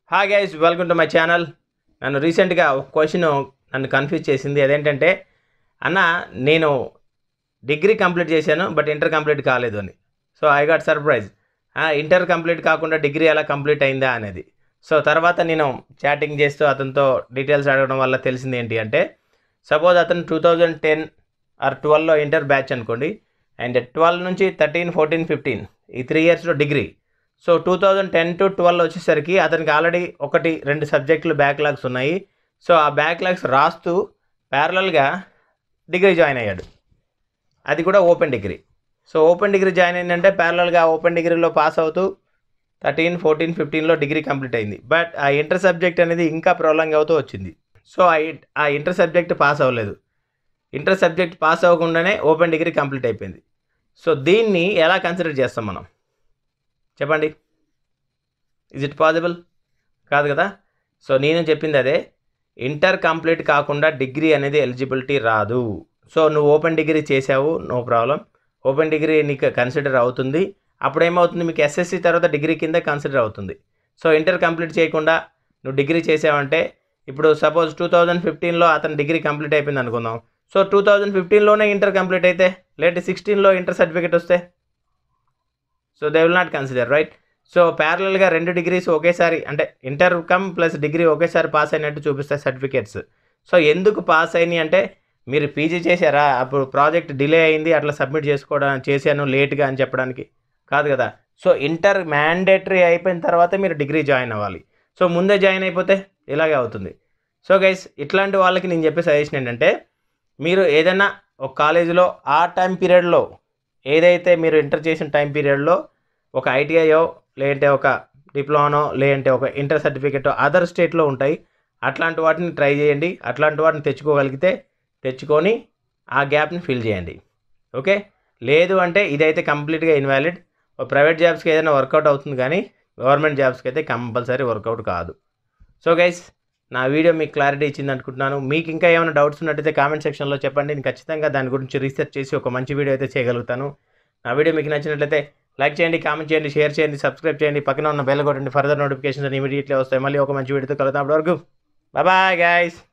hi guys welcome to my channel నన్ను రీసెంట్గా ఒక క్వశ్చన్ నన్ను కన్ఫ్యూజ్ చేసింది అదేంటంటే అన్న నేను డిగ్రీ కంప్లీట్ చేశాను బట్ ఇంటర్ కంప్లీట్ కాలేదు అని so I got surprise inter complete కాకుండా డిగ్రీ ఎలా కంప్లీట్ అయిందా అనేది సో తర్వాత నేను చాటింగ్ చేస్తూ అతనితో డీటెయిల్స్ అడగడం వల్ల తెలిసింది ఏంటి అంటే సపోజ్ అతను టూ థౌజండ్ టెన్ ఆర్ ట్వెల్వ్లో ఇంటర్ బ్యాచ్ అనుకోండి అండ్ ట్వెల్వ్ నుంచి థర్టీన్ ఫోర్టీన్ ఫిఫ్టీన్ ఈ త్రీ ఇయర్స్లో degree so two thousand ten to twelve వచ్చేసరికి అతనికి ఆల్రెడీ ఒకటి రెండు సబ్జెక్టులు బ్యాక్లాగ్స్ ఉన్నాయి సో ఆ బ్యాక్లాగ్స్ రాస్తూ ప్యారలల్గా డిగ్రీ జాయిన్ అయ్యాడు అది కూడా open degree so open degree join అయిందంటే ప్యారలల్గా ఓపెన్ డిగ్రీలో పాస్ అవుతూ థర్టీన్ ఫోర్టీన్ ఫిఫ్టీన్లో డిగ్రీ కంప్లీట్ అయింది బట్ ఆ ఇంటర్ సబ్జెక్ట్ అనేది ఇంకా ప్రొలాంగ్ అవుతూ వచ్చింది సో ఆ ఇ- ఆ ఇంటర్ సబ్జెక్ట్ పాస్ అవ్వలేదు ఇంటర్ సబ్జెక్ట్ పాస్ అవ్వకుండానే ఓపెన్ డిగ్రీ కంప్లీట్ అయిపోయింది సో దీన్ని ఎలా కన్సిడర్ చేస్తాం మనం చెప్పండి ఇజ్ ఇట్ పాసిబుల్ కాదు కదా సో నేను చెప్పింది అదే ఇంటర్ కంప్లీట్ కాకుండా డిగ్రీ అనేది ఎలిజిబిలిటీ రాదు సో నువ్వు ఓపెన్ డిగ్రీ చేసావు నో ప్రాబ్లం ఓపెన్ డిగ్రీ నీకు కన్సిడర్ అవుతుంది అప్పుడు ఏమవుతుంది మీకు ఎస్ఎస్సి తర్వాత డిగ్రీ కింద కన్సిడర్ అవుతుంది సో ఇంటర్ కంప్లీట్ చేయకుండా నువ్వు డిగ్రీ చేసావంటే ఇప్పుడు సపోజ్ టూ థౌజండ్ ఫిఫ్టీన్లో అతను డిగ్రీ కంప్లీట్ అయిపోయింది అనుకుందాం సో టూ థౌజండ్ ఫిఫ్టీన్లోనే ఇంటర్ కంప్లీట్ అయితే లేట్ సిక్స్టీన్లో ఇంటర్ సర్టిఫికేట్ వస్తే so they will not consider right so ప్యారలల్గా రెండు డిగ్రీస్ ఒకేసారి అంటే ఇంటర్ కమ్ ప్లస్ డిగ్రీ ఒకేసారి పాస్ అయినట్టు చూపిస్తాయి సర్టిఫికేట్స్ సో ఎందుకు పాస్ అయినాయి అంటే మీరు పీజీ చేశారా అప్పుడు ప్రాజెక్ట్ డిలే అయింది అట్లా సబ్మిట్ చేసుకోవడం చేశాను లేట్గా అని చెప్పడానికి కాదు కదా సో ఇంటర్ మ్యాండేటరీ అయిపోయిన తర్వాత మీరు డిగ్రీ జాయిన్ అవ్వాలి సో ముందే జాయిన్ అయిపోతే ఇలాగే అవుతుంది సో గైస్ ఇట్లాంటి వాళ్ళకి నేను చెప్పే సజెషన్ ఏంటంటే మీరు ఏదైనా ఒక కాలేజీలో ఆ టైం పీరియడ్లో ఏదైతే మీరు ఇంటర్ చేసిన టైం పీరియడ్లో ఒక ఐటీఐయో లేదంటే ఒక డిప్లొమానో లేదంటే ఒక ఇంటర్ సర్టిఫికేట్ అదర్ స్టేట్లో ఉంటాయి అట్లాంటి వాటిని ట్రై చేయండి అట్లాంటి వాటిని తెచ్చుకోగలిగితే తెచ్చుకొని ఆ గ్యాప్ని ఫిల్ చేయండి ఓకే లేదు అంటే ఇదైతే కంప్లీట్గా ఇన్వాలిడ్ ప్రైవేట్ జాబ్స్కి ఏదైనా వర్కౌట్ అవుతుంది కానీ గవర్నమెంట్ జాబ్స్కి అయితే కంపల్సరీ వర్కౌట్ కాదు సో గైస్ నా వీడియో మీకు క్లారిటీ ఇచ్చింది అనుకుంటున్నాను మీకు ఇంకా ఏమైనా డౌట్స్ ఉన్నట్టయితే కామెంట్ సెక్షన్లో చెప్పండి నేను ఖచ్చితంగా దాని గురించి రీసెర్చ్ చేసి ఒక మంచి వీడియో అయితే చేయగలుగుతాను నా వీడియో మీకు నచ్చినట్లయితే లైక్ చేయండి కామెంట్ చేయండి షేర్ చేయండి సబ్స్క్రైబ్ చేయండి పక్కన ఉన్న బెల్ కొట్టండి ఫర్దర్ నోటిఫికేషన్స్ ఇమీడియట్లీ వస్తాయి మళ్ళీ ఒక మంచి వీడియోతో కలుగుతాం అప్పటి వరకు బాయ్ గైస్